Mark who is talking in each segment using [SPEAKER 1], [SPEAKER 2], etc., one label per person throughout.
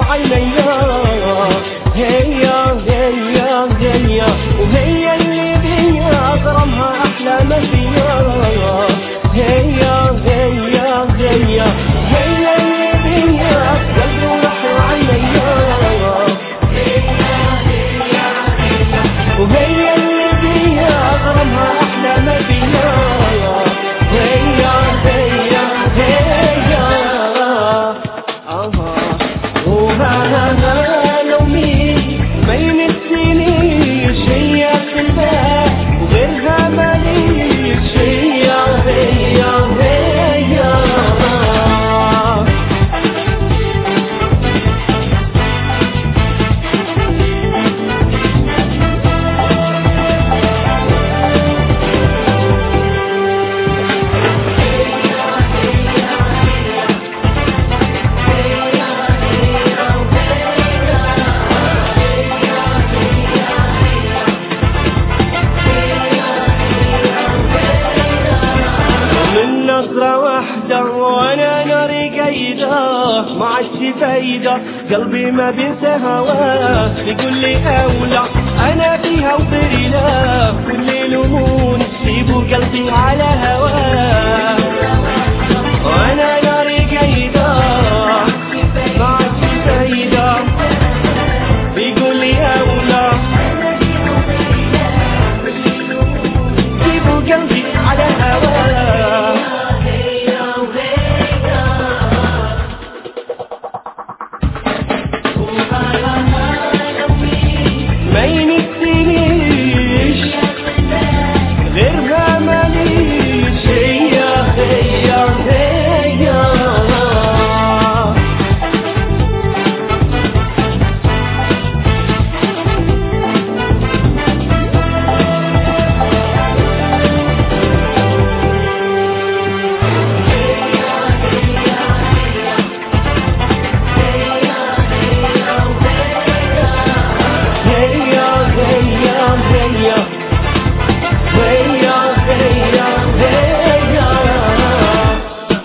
[SPEAKER 1] عيني هي هي هي وهي اللي بيا اغرمها احلى ما فيا هي هي هي هي اللي بيا قلبي وروح عيني وهي اللي بيا اغرمها احلى ما فيا هي هي هي آه. وها لو مين ما ينسينيش هي قلبها وغيرها ماليش هي هي هي من نظرة واحدة وانا ناري قايدة ما عادش فايدة قلبي ما بينسى هواه يقول لي اولى انا فيها وغيري لا كل لمون سيبوا قلبي على هواه وانا ناري قايدة ما عادش فايدة بيقول لي اولى سيبوا قلبي على هواه ما ينسينيش غيرها ماليش هي هي هي هي هي هي هي هي هي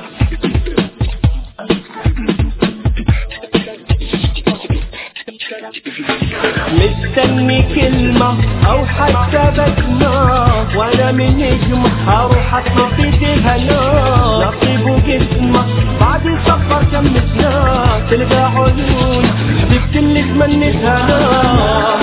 [SPEAKER 1] مستني كلمة أو حتى بسمة وأنا من نجمة هروح أطلب في الهنا نصيب وقسمة بعد سفر كم سنة تلقى عيون حبيبتي اللي تمنيتها